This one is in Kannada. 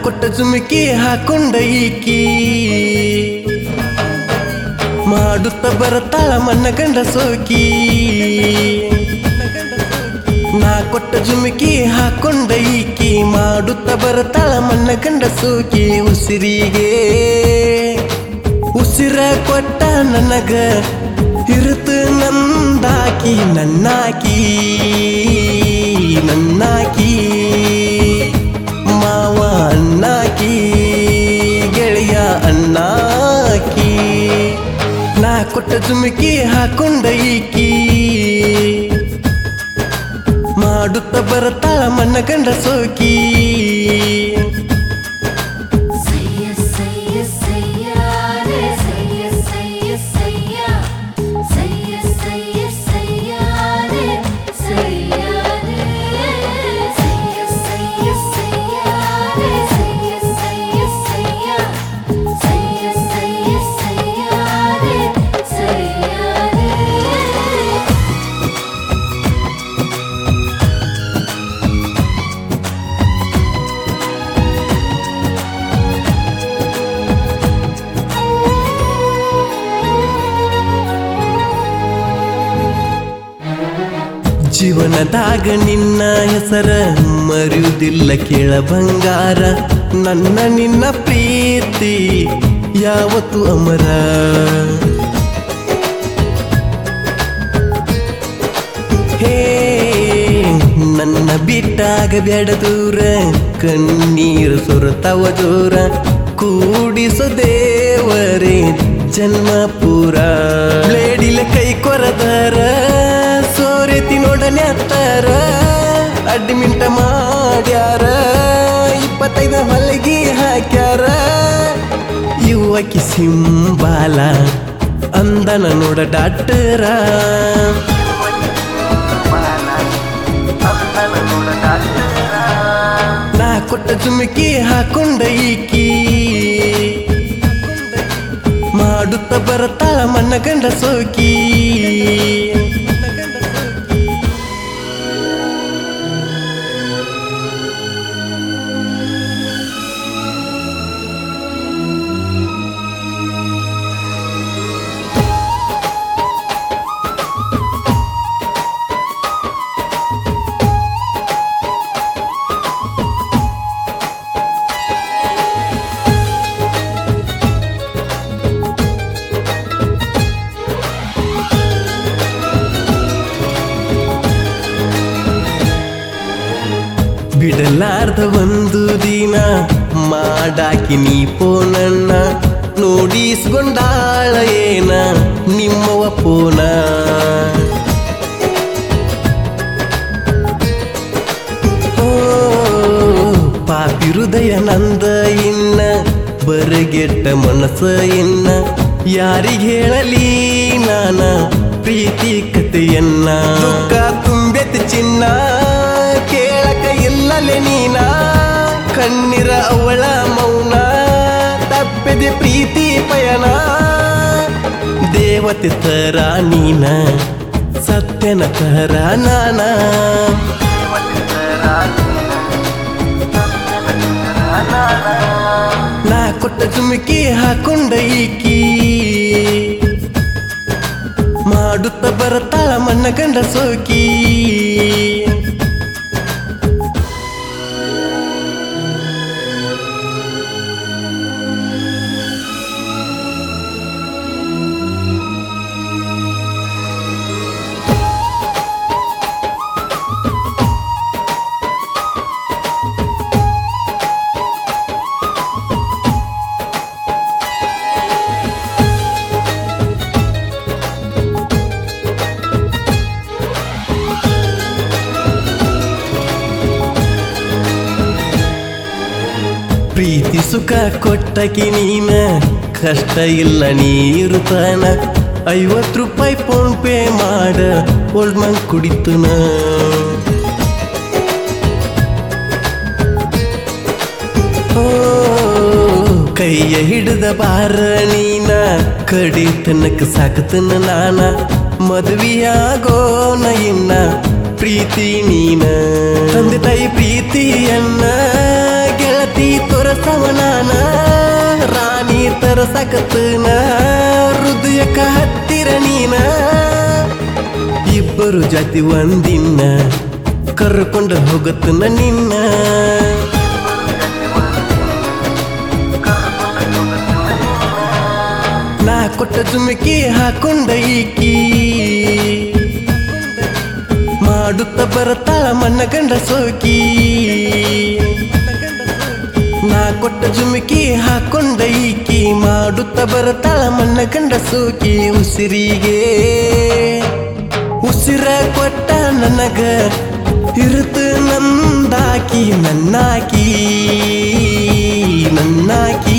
ಕೊಟ್ಟ ಜುಮುಕಿ ಹಾಕೊಂಡ ಈಕಿ ಮಾಡುತ್ತ ಬರತಾಳ ಮನ್ನ ಗಂಡ ಸೋಕಿ ನಾ ಕೊಟ್ಟ ಜುಮುಕಿ ಹಾಕೊಂಡ ಈಕಿ ಮಾಡುತ್ತ ಬರತಾಳ ಮನ್ನ ಗಂಡ ಸೋಕಿ ಉಸಿರಿಗೆ ಉಸಿರ ಕೊಟ್ಟ ನನಗ ಇರುತ್ತ ನಂದಾಕಿ ನನ್ನಾಕಿ ನನ್ನಾಕಿ ಮಾವ ಅಣ್ಣಾಕಿ ಗೆಳೆಯ ಅಣ್ಣಾಕಿ ನಾ ಕೊಟ್ಟ ಜುಮುಕಿ ಹಾಕೊಂಡ ಈಕಿ ಮಾಡುತ್ತ ಬರತಾಳ ಮನ್ನ ಗಂಡ ಸೋಕಿ ಸಯ್ಯ ಸಯ್ಯ ಸಯ್ಯ ರೇ ಸಯ್ಯ ಸಯ್ಯ ಸಯ್ಯ ಸಯ್ಯ ಸಯ್ಯ ಸಯ್ಯ ರೇ ಸಯ್ಯ ರೇ ಸಯ್ಯ ಸಯ್ಯ ಸಯ್ಯ ರೇ ಸಯ್ಯ ಸಯ್ಯ ಸಯ್ಯ ಸಯ್ಯ ಸಯ್ಯ ಸಯ್ಯ ರೇ ಸಯ್ಯ ರೇ ಜೀವನದಾಗ ನಿನ್ನ ಹೆಸರ ಮರೆಯುವುದಿಲ್ಲ ಕೇಳ ಬಂಗಾರ ನನ್ನ ನಿನ್ನ ಪ್ರೀತಿ ಯಾವತ್ತು ಅಮರ ಹೇ ನನ್ನ ಬಿಟ್ಟಾಗ ಬ್ಯಾಡ ದೂರ ಕಣ್ಣೀರು ಸುರತವ ಜೋರ ಕೂಡಿಸೋ ದೇವರೇ ಜನ್ಮ ಪೂರ ಬ್ಲೇಡಿಲೆ ಕೈ ಕೊರದರ ಸೋರೆತಿ ನೋಡನೆ ಹತ್ತಾರ ಅಡ್ಮಿಂಟ ಮಾಡ್ಯಾರ ಇಪ್ಪತ್ತೈದು ಹೊಲಗಿ ಹಾಕ್ಯಾರ ಯುವಕಿ ಸಿಂಬಾಲ ಅಂದನ ನೋಡ ಡಾಕ್ಟರ ನಾ ಕೊಟ್ಟ ಜುಮುಕಿ ಹಾಕೊಂಡ ಈಕಿ ಮಾಡುತ್ತ ಬರತಾಳ ಮನ್ನ ಗಂಡ ಸೋಕಿ ಬಿಡಲಾರ್ದ ಒಂದು ದಿನ ಮಾಡಾಕಿ ನೀ ಪೋನನ್ನ ನೋಡಿಸ್ಕೊಂಡಾಳ ಏನ ನಿಮ್ಮವ ಪೋನ ಓ, ಪಾಪಿ ಹೃದಯ ನಂದ ಇನ್ನ ಬರಗೆಟ್ಟ ಮನಸ್ಸ ಇನ್ನ ಯಾರಿಗೆ ಹೇಳಲಿ ನಾನ ಪ್ರೀತಿ ಕಥೆಯನ್ನ ದುಃಖ ತುಂಬೆತ್ ಚಿನ್ನ ಕೇಳಕ ಇಲ್ಲಲೆ ನೀನ ಕಣ್ಣಿರ ಅವಳ ಮೌನ ತಪ್ಪದೆ ಪ್ರೀತಿ ಪಯಣ ದೇವತೆ ತರ ನೀನ ಸತ್ಯನ ತರ ನಾನ ನಾ ಕೊಟ್ಟ ಜುಮುಕಿ ಹಾಕೊಂಡ ಈಕಿ ಮಾಡುತ್ತ ಬರತಾಳ ಮನ್ನ ಗಂಡ ಸೋಕಿ ಪ್ರೀತಿ ಸುಖ ಕೊಟ್ಟಕಿ ನೀನ ಕಷ್ಟ ಇಲ್ಲ ನೀರುತ್ತಾನ ಐವತ್ತು ರೂಪಾಯಿ ಫೋನ್ ಪೇ ಮಾಡ ಓಲ್ಡ್ ಮಂಗ್ ಕುಡಿತನ ಓ, ಕೈಯ ಹಿಡಿದ ಬಾರ ನೀನ ಕಡಿ ತನಕ ಸಾಕತನ ನಾನ ಮದುವೆಯಾಗೋನ ಇನ್ನ ಪ್ರೀತಿ ನೀನ ತಂದೆ ತಾಯಿ ಪ್ರೀತಿಯನ್ನ ಗೆಳತಿ ತೊರ ಬರಸವನಾನ ರಾಣಿ ತರಸಕತ್ತನ ಹೃದಯಕ್ಕ ಹತ್ತಿರ ನೀನ ಇಬ್ಬರು ಜಾತಿ ಒಂದಿನ್ನ ಕರ್ಕೊಂಡು ಹೋಗತ್ತನ ನಿನ್ನ ನಾ ಕೊಟ್ಟ ಜುಮಕಿ ಹಾಕೊಂಡ ಈಕಿ ಮಾಡುತ್ತ ಬರತಾಳ ಮನ್ನ ಗಂಡ ಸೋಕಿ ನಾ ಕೊಟ್ಟ ಜುಮಕಿ ಹಾಕೊಂಡ ಈಕಿ ಮಾಡುತ್ತ ಬರತಾಳ ಮನ್ನ ಗಂಡ ಸೋಕಿ ಉಸಿರಿಗೆ ಉಸಿರ ಕೊಟ್ಟ ನನಗ ಇರುತ್ತ ನಂದಾಕಿ ನನ್ನಾಕಿ ನನ್ನಾಕಿ